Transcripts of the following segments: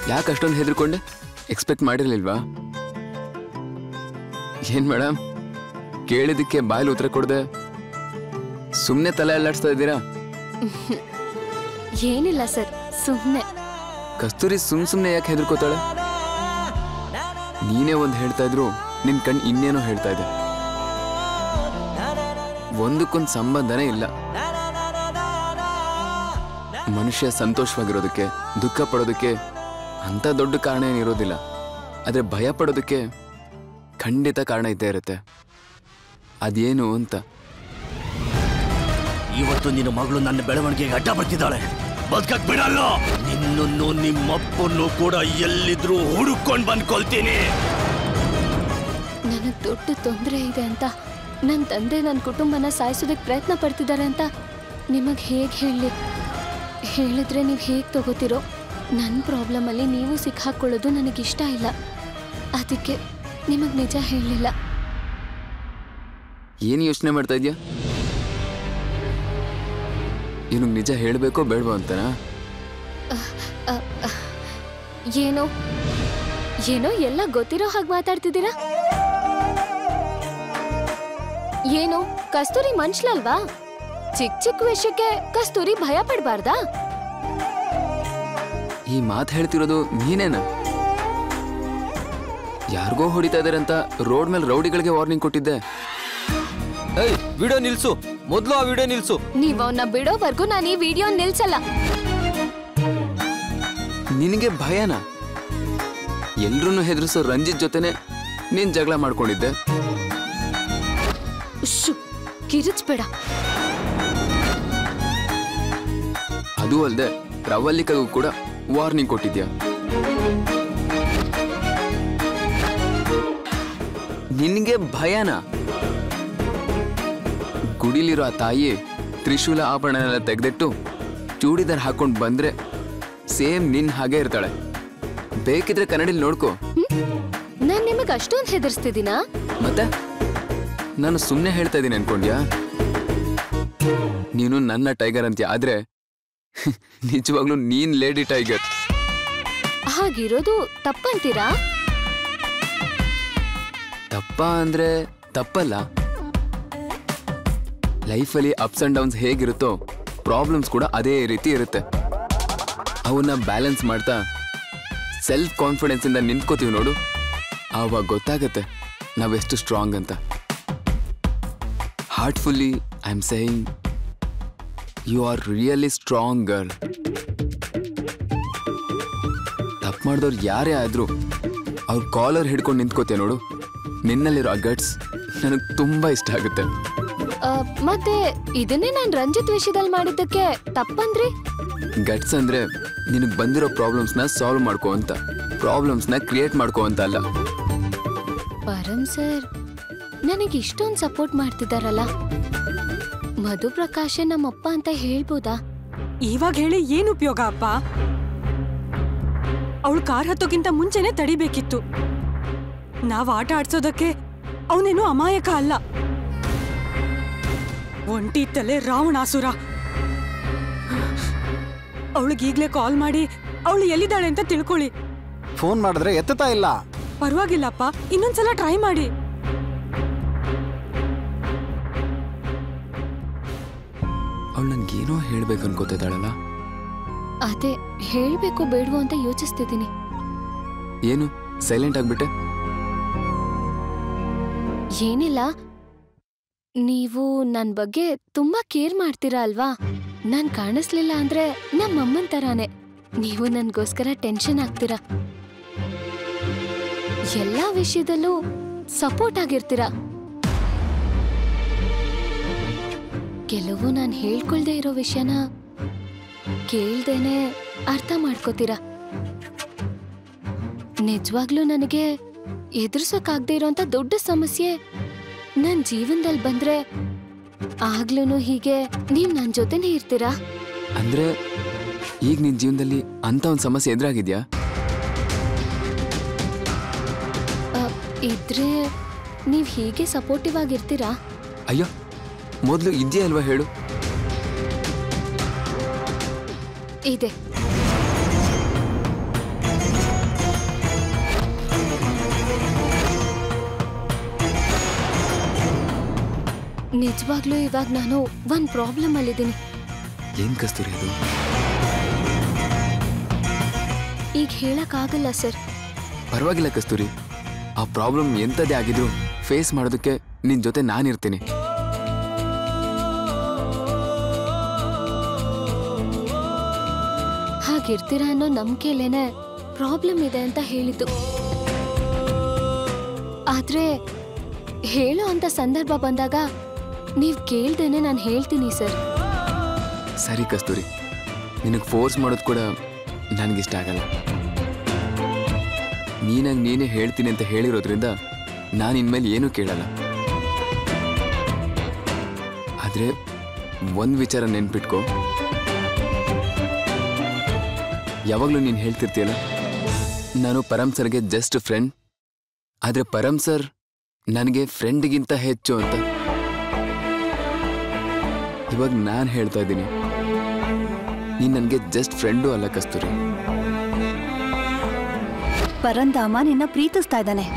ಯಾಕೆ ಅಷ್ಟೊಂದು ಹೆದರ್ಕೊಂಡೆ ಎಕ್ಸ್ಪೆಕ್ಟ್ ಮಾಡಿರ್ಲಿಲ್ವಾ ಏನ್ ಮೇಡಮ್ ಕೇಳಿದಕ್ಕೆ ಬಾಯಲ್ಲಿ ಉತ್ತರ ಕೊಡದೆ ಸುಮ್ಮನೆ ತಲೆ ಅಲ್ಲಾಡ್ಸ್ತಾ ಇದ್ದೀರಾ ಏನಿಲ್ಲ ಸರ್ ಸುಮ್ಮನೆ ಕಸ್ತೂರಿ ಸುಮ್ ಸುಮ್ನೆ ಯಾಕೆ ಹೆದರ್ಕೋತಾಳೆ ನೀನೇ ಒಂದು ಹೇಳ್ತಾ ಇದ್ರು ನಿನ್ ಕಣ್ ಇನ್ನೇನೋ ಹೇಳ್ತಾ ಇದೆ ಒಂದಕ್ಕೊಂದು ಸಂಬಂಧನೇ ಇಲ್ಲ ಮನುಷ್ಯ ಸಂತೋಷವಾಗಿರೋದಕ್ಕೆ ದುಃಖ ಪಡೋದಕ್ಕೆ ಅಂತ ದೊಡ್ಡ ಕಾರಣ ಏನಿರೋದಿಲ್ಲ ಆದ್ರೆ ಭಯ ಪಡೋದಕ್ಕೆ ಖಂಡಿತ ಕಾರಣ ಇದ್ದೇ ಇರುತ್ತೆ ಅದೇನು ಅಂತ ಇವತ್ತು ನಿನ್ನ ಮಗಳು ನನ್ನ ಬೆಳವಣಿಗೆಗೆ ಅಡ್ಡ ಬರ್ತಿದ್ದಾಳೆ ಬದುಕಕ್ ಬಿಡಲ್ಲ ನಿನ್ನನ್ನು ನಿಮ್ಮಪ್ಪನ್ನು ಕೂಡ ಎಲ್ಲಿದ್ರೂ ಹುಡುಕೊಂಡ್ ಬಂದ್ಕೊಳ್ತೀನಿ ನನಗೆ ದೊಡ್ಡ ತೊಂದರೆ ಇದೆ ಅಂತ ನನ್ನ ತಂದೆ ನನ್ನ ಕುಟುಂಬನ ಸಾಯಿಸೋದಕ್ಕೆ ಪ್ರಯತ್ನ ಪಡ್ತಿದ್ದಾರೆ ಅಂತ ನಿಮಗೆ ಹೇಗೆ ಹೇಳಲಿ ಹೇಳಿದ್ರೆ ನೀವು ಹೇಗೆ ತಗೋತಿರೋ ನನ್ನ ಪ್ರಾಬ್ಲಮಲ್ಲಿ ನೀವು ಸಿಕ್ಕಾಕೊಳ್ಳೋದು ನನಗಿಷ್ಟ ಇಲ್ಲ ಅದಕ್ಕೆ ನಿಮಗೆ ನಿಜ ಹೇಳಲಿಲ್ಲ ಏನು ಯೋಚನೆ ಮಾಡ್ತಾ ಇದ್ಯಾ ಇವ್ನಿಗೆ ನಿಜ ಹೇಳಬೇಕೋ ಬೇಡವೋ ಅಂತನಾ ಏನೋ ಏನೋ ಎಲ್ಲ ಗೊತ್ತಿರೋ ಹಾಗೆ ಮಾತಾಡ್ತಿದ್ದೀರಾ ಏನೋ ಕಸ್ತೂರಿ ಮನುಷ್ಯಲ್ವಾ ಚಿಕ್ಕ ಚಿಕ್ಕ ವಿಷಯಕ್ಕೆ ಕಸ್ತೂರಿ ಭಯ ಪಡಬಾರ್ದಾ ಈ ಮಾತು ಹೇಳ್ತಿರೋದು ನೀನೇನ ಯಾರಿಗೋ ಹೊಡಿತಾ ಇದಾರೆ ಅಂತ ರೋಡ್ ಮೇಲೆ ರೌಡಿಗಳಿಗೆ ವಾರ್ನಿಂಗ್ ಕೊಟ್ಟಿದ್ದೆ ಏಯ್ ವಿಡಿಯೋ ನಿಲ್ಸು ಮೊದಲು ಆ ವಿಡಿಯೋ ನಿಲ್ಸು ನೀವ್ ಅವನ್ನ ಬಿಡೋವರೆಗೂ ನಾನು ಈ ವಿಡಿಯೋ ನಿಲ್ಸಲ್ಲ ನಿನಗೆ ಭಯನಾ ಎಲ್ರನ್ನೂ ಹೆದರ್ಸೋ ರಂಜಿತ್ ಜೊತೆನೆ ನೀನ್ ಜಗಳ ಮಾಡ್ಕೊಂಡಿದ್ದೆ ಶು ಕಿರಿಚ್ಬೇಡ ಅದು ಅಲ್ಲದೆ ಪ್ರವಲ್ಲಿಕಗೂ ಕೂಡ ವಾರ್ನಿಂಗ್ ಕೊಟ್ಟಿದ್ಯಾ ನಿನಗೆ ಭಯನಾ ಗುಡಿಲಿರೋ ಆ ತಾಯಿ ತ್ರಿಶೂಲ ಆಭರಣನೆಲ್ಲ ತೆಗೆದಿಟ್ಟು ಚೂಡಿದಾರ್ ಹಾಕೊಂಡು ಬಂದ್ರೆ ಸೇಮ್ ನಿನ್ ಹಾಗೆ ಇರ್ತಾಳೆ ಬೇಕಿದ್ರೆ ಕನ್ನಡಿಲಿ ನೋಡ್ಕೋ ನಾನ್ ನಿಮಗ್ ಅಷ್ಟೊಂದ್ ಹೆದರ್ಸ್ತಿದ್ದೀನಾ ಮತ್ತೆ ನಾನು ಸುಮ್ಮನೆ ಹೇಳ್ತಾ ಇದ್ದೀನಿ ಅನ್ಕೊಂಡ್ಯಾ ನೀನು ನನ್ನ ಟೈಗರ್ ಅಂತ್ಯ ಆದ್ರೆ ನಿಜವಾಗ್ಲೂ ನೀನ್ ಲೇಡಿ ಟೈಗರ್ ಹಾಗಿರೋದು ತಪ್ಪಂತೀರಾ ತಪ್ಪ ಅಂದ್ರೆ ತಪ್ಪಲ್ಲ ಲೈಫಲ್ಲಿ ಅಪ್ಸ್ ಅಂಡ್ ಡೌನ್ಸ್ ಹೇಗಿರುತ್ತೋ ಪ್ರಾಬ್ಲಮ್ಸ್ ಕೂಡ ಅದೇ ರೀತಿ ಇರುತ್ತೆ ಅವನ್ನ ಬ್ಯಾಲೆನ್ಸ್ ಮಾಡ್ತಾ ಸೆಲ್ಫ್ ಕಾನ್ಫಿಡೆನ್ಸ್ ಇಂದ ನಿಂತ್ಕೋತೀವಿ ನೋಡು ಆವಾಗ ಗೊತ್ತಾಗತ್ತೆ ನಾವೆಷ್ಟು ಸ್ಟ್ರಾಂಗ್ ಅಂತ heartfully I am saying you are really strong girl ತಪ್ಪು ಮಾಡಿದವ್ರು ಯಾರೇ ಆದ್ರೂ ಅವ್ರ ಕಾಲರ್ ಹಿಡ್ಕೊಂಡು ನಿಂತ್ಕೋತೀಯ ನೋಡು ನಿನ್ನಲ್ಲಿರೋ ಆ ಗಟ್ಸ್ ನನಗೆ ತುಂಬಾ ಇಷ್ಟ ಆಗುತ್ತೆ ಆ, ಮತ್ತೆ ಇದನ್ನೇ ನಾನ್ ರಂಜಿತ್ ವಿಷಯದಲ್ಲಿ ಮಾಡಿದ್ದಕ್ಕೆ ತಪ್ಪಂದ್ರಿ ಗಟ್ಸ್ ಅಂದ್ರೆ ನಿನಗೆ ಬಂದಿರೋ ಪ್ರಾಬ್ಲಮ್ಸ್ನ ಸಾಲ್ವ್ ಮಾಡ್ಕೋ ಅಂತ ಪ್ರಾಬ್ಲಮ್ಸ್ನ ಕ್ರಿಯೇಟ್ ಮಾಡ್ಕೋ ಅಂತ ಅಲ್ಲ ಪರಂ ಸರ್ ನನಗೆ ಇಷ್ಟೊಂದು ಸಪೋರ್ಟ್ ಮಾಡ್ತಿದ್ದಾರಲ್ಲ ಮಧು ಪ್ರಕಾಶ್ ನಮ್ಮಪ್ಪ ಅಂತ ಹೇಳ್ಬೋದಾ ಇವಾಗ ಹೇಳಿ ಏನ್ ಉಪಯೋಗ ಅಪ್ಪ ಅವಳು ಕಾರ್ ಹತ್ತೋಕ್ಕಿಂತ ಮುಂಚೆನೆ ತಡಿಬೇಕಿತ್ತು ನಾವ್ ಆಟ ಆಡ್ಸೋದಕ್ಕೆ ಅವನೇನು ಅಮಾಯಕ ಅಲ್ಲ ಒಂಟಿ ತಲೆ ರಾವಣಾಸುರ ಅವಳಿಗೀಗ್ಲೇ ಕಾಲ್ ಮಾಡಿ ಅವಳು ಎಲ್ಲಿದ್ದಾಳೆ ಅಂತ ತಿಳ್ಕೊಳ್ಳಿ ಫೋನ್ ಮಾಡಿದ್ರೆ ಎತ್ತುತ್ತಾ ಇಲ್ಲ ಪರವಾಗಿಲ್ಲಪ್ಪ ಇನ್ನೊಂದ್ಸಲ ಟ್ರೈ ಮಾಡಿ ಅವಳು ನನ್ಗೇನೋ ಹೇಳ್ಬೇಕು ಅನ್ಕೋತಿದ್ದಾಳಲ್ಲ ಅದೇ ಹೇಳ್ಬೇಕು ಬೇಡವೋ ಅಂತ ಯೋಚಿಸ್ತಿದ್ದೀನಿ ಏನು ಸೈಲೆಂಟ್ ಆಗ್ಬಿಟ್ಟೆ ಏನಿಲ್ಲ ನೀವು ನನ್ ಬಗ್ಗೆ ತುಂಬಾ ಕೇರ್ ಮಾಡ್ತೀರಾ ಅಲ್ವಾ ನಾನ್ ಕಾಣಿಸ್ಲಿಲ್ಲ ಅಂದ್ರೆ ನಮ್ಮಮ್ಮನ್ ತರಾನೇ ನೀವು ನನ್ಗೋಸ್ಕರ ಟೆನ್ಷನ್ ಆಗ್ತೀರಾ ಎಲ್ಲಾ ವಿಷಯದಲ್ಲೂ ಸಪೋರ್ಟ್ ಆಗಿರ್ತೀರಾ ಕೆಲವು ನಾನ್ ಹೇಳ್ಕೊಳ್ದೆ ಇರೋ ವಿಷಯನ ಕೇಳ್ದೇನೆ ಅರ್ಥ ಮಾಡ್ಕೋತೀರಾ ನಿಜವಾಗ್ಲೂ ನನಗೆ ಎದುರ್ಸೋಕಾಗ್ದೇ ಇರೋಂಥ ದೊಡ್ಡ ಸಮಸ್ಯೆ ನನ್ ಜೀವನದಲ್ಲಿ ಬಂದ್ರೆ ಆಗ್ಲೂ ಹೀಗೆ ನೀವ್ ನನ್ ಜೊತೆನೇ ಇರ್ತೀರಾ ಅಂದ್ರೆ ಈಗ ನಿನ್ ಜೀವನದಲ್ಲಿ ಅಂತ ಒಂದು ಸಮಸ್ಯೆ ಎದುರಾಗಿದ್ಯಾ ಅ, ಇದ್ರೆ ನೀವ್ ಹೀಗೆ ಸಪೋರ್ಟಿವ್ ಆಗಿರ್ತೀರಾ ಅಯ್ಯೋ ಮೊದಲು ಇದೆಯಾ ಅಲ್ವಾ ಹೇಳು ಇದೆ ನಿಜವಾಗ್ಲೂ ಇವಾಗ ನಾನು ಒಂದ್ ಪ್ರಾಬ್ಲಮ್ ಅಲ್ಲಿದ್ದೀನಿ ಏನ್ ಕಸ್ತೂರಿ ಅದು ಈಗ ಹೇಳಕ್ಕಾಗಲ್ಲ ಸರ್ ಪರವಾಗಿಲ್ಲ ಕಸ್ತೂರಿ ಆ ಪ್ರಾಬ್ಲಮ್ ಎಂಥದೇ ಆಗಿದ್ರು ಫೇಸ್ ಮಾಡೋದಕ್ಕೆ ನಿನ್ ಜೊತೆ ನಾನಿರ್ತೀನಿ ಹಾಗಿರ್ತೀರಾ ಅನ್ನೋ ನಂಬಿಕೆಲೇನೆ ಪ್ರಾಬ್ಲಮ್ ಇದೆ ಅಂತ ಹೇಳಿದ್ದು ಆದ್ರೆ ಹೇಳೋ ಅಂತ ಸಂದರ್ಭ ಬಂದಾಗ ನೀವ್ ಕೇಳ್ದೇನೆ ನಾನು ಹೇಳ್ತೀನಿ ಸರ್ ಸರಿ ಕಸ್ತೂರಿ ನಿನಗೆ ಫೋರ್ಸ್ ಮಾಡೋದು ಕೂಡ ನನಗಿಷ್ಟ ಆಗಲ್ಲ ನೀನಾಗಿ ನೀನೇ ಹೇಳ್ತೀನಿ ಅಂತ ಹೇಳಿರೋದ್ರಿಂದ ನಾನು ಇನ್ಮೇಲೆ ಏನೂ ಕೇಳಲ್ಲ ಆದರೆ ಒಂದು ವಿಚಾರ ನೆನ್ಪಿಟ್ಕೋ ಯಾವಾಗಲೂ ನೀನು ಹೇಳ್ತಿರ್ತೀಯಲ್ಲ ನಾನು ಪರಮ್ ಸರ್ಗೆ ಜಸ್ಟ್ ಫ್ರೆಂಡ್ ಆದರೆ ಪರಮ್ ಸರ್ ನನಗೆ ಫ್ರೆಂಡ್ಗಿಂತ ಹೆಚ್ಚು ಅಂತ ಇವಾಗ ನಾನು ಹೇಳ್ತಾ ಇದ್ದೀನಿ ನೀನು ನನಗೆ ಜಸ್ಟ್ ಫ್ರೆಂಡು ಅಲ್ಲ ಕಸ್ತೂರಿ ಪರಂಧಾಮ ನಿನ್ನ ಪ್ರೀತಿಸ್ತಾ ಇದ್ದಾನೆ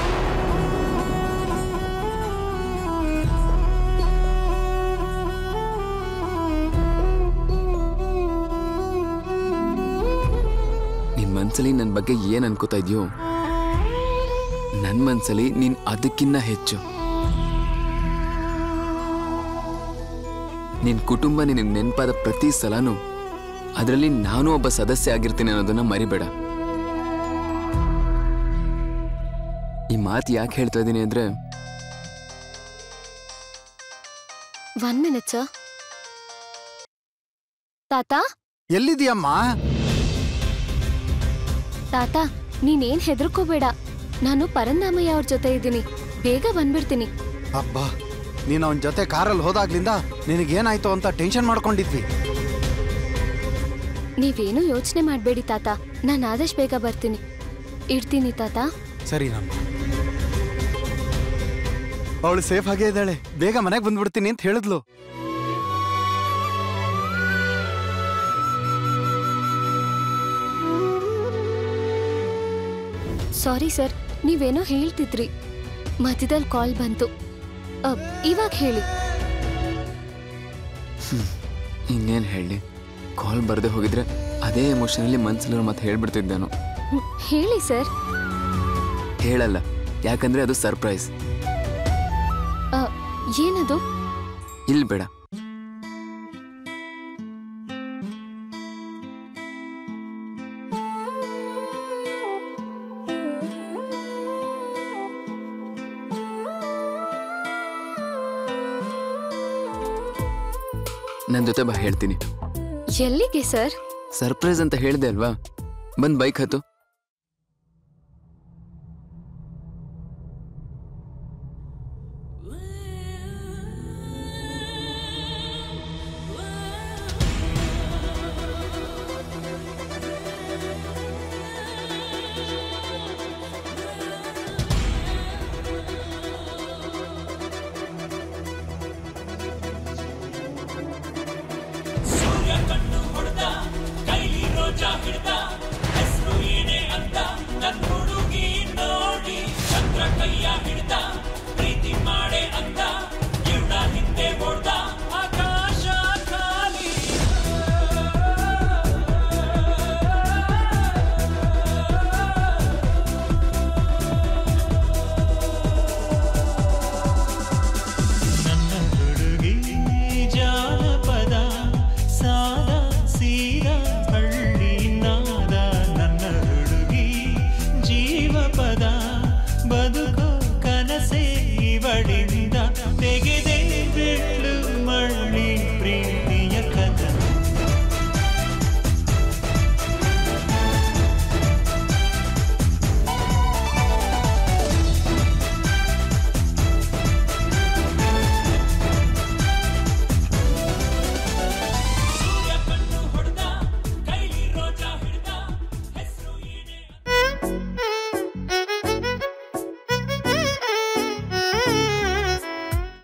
ನಿನ್ ಮನ್ಸಲ್ಲಿ ನನ್ನ ಬಗ್ಗೆ ಏನ್ ಅನ್ಕೋತಾ ಇದೆಯೋ ನನ್ನ ಮನ್ಸಲ್ಲಿ ನೀನ್ ಅದಕ್ಕಿನ್ನ ಹೆಚ್ಚು ನಿನ್ ಕುಟುಂಬ ನಿನಗೆ ನೆನಪಾದ ಪ್ರತಿ ಸಲನೂ ಅದರಲ್ಲಿ ನಾನು ಒಬ್ಬ ಸದಸ್ಯ ಆಗಿರ್ತೀನಿ ಅನ್ನೋದನ್ನ ಮರಿಬೇಡ ಈ ಮಾತು ಯಾಕೆ ಹೇಳ್ತಾ ಇದ್ದೀನಿ ಅಂದ್ರೆ ಒನ್ ಮಿನಿಟ್ ಸರ್ ತಾತ ಎಲ್ಲಿದೆಯಮ್ಮ ತಾತ ನೀನೇನ್ ಹೆದರ್ಕೋಬೇಡ ನಾನು ಪರಂದಾಮಯ್ಯ ಅವ್ರ ಜೊತೆ ಇದ್ದೀನಿ ಬೇಗ ಬಂದ್ಬಿಡ್ತೀನಿ ಅಬ್ಬಾ ನೀನು ಅವನ ಜೊತೆ ಕಾರಲ್ಲಿ ಹೋದಾಗ್ಲಿಂದ ನಿನಗೇನಾಯ್ತು ಅಂತ ಟೆನ್ಷನ್ ಮಾಡ್ಕೊಂಡಿದ್ವಿ ನೀವೇನು ಯೋಚನೆ ಮಾಡಬೇಡಿ ತಾತ ನಾನು ಆದಷ್ಟು ಬೇಗ ಬರ್ತೀನಿ ಇಡ್ತೀನಿ ತಾತ ಸರಿ ನಮ್ಮ ಅವಳು ಸೇಫ್ ಆಗೇ ಇದ್ದಾಳೆ ಬೇಗ ಮನೆಗೆ ಬಂದ್ಬಿಡ್ತೀನಿ ಅಂತ ಹೇಳಿದ್ಲು ಸಾರಿ ಸರ್ ನೀವೇನೋ ಹೇಳ್ತಿದ್ರಿ ಮಧ್ಯದಲ್ಲಿ ಕಾಲ್ ಬಂತು ಅ, ಇವಾಗ ಹೇಳಿ ಇನ್ನೇನು ಹೇಳಿ ಕಾಲ್ ಬರದೆ ಹೋಗಿದ್ರೆ ಅದೇ ಎಮೋಷನಲ್ಲಿ ಮನ್ಸಲ್ಲಿರೋ ಮತ್ತೆ ಹೇಳ್ಬಿಡ್ತಿದ್ದೆ ನಾನು ಹ್ಮ್, ಹೇಳಿ ಸರ್ ಹೇಳಲ್ಲ ಯಾಕಂದ್ರೆ ಅದು ಸರ್ಪ್ರೈಸ್ ಅ, ಏನದು ಇಲ್ಲಿ ಬೇಡ ನನ್ನ ಜೊತೆ ಬಾ ಹೇಳ್ತೀನಿ ಎಲ್ಲಿಗೆ ಸರ್ ಸರ್ಪ್ರೈಸ್ ಅಂತ ಹೇಳಿದೆ ಅಲ್ವಾ ಬಂದ್ ಬೈಕ್ ಹತ್ತು ಹೆಸರು ಏನೇ ಅಂತ ನನ್ ಹುಡುಗಿ ನೋಡಿ ಚಂದ್ರ ಕೈಯ ಹಿಡ್ದ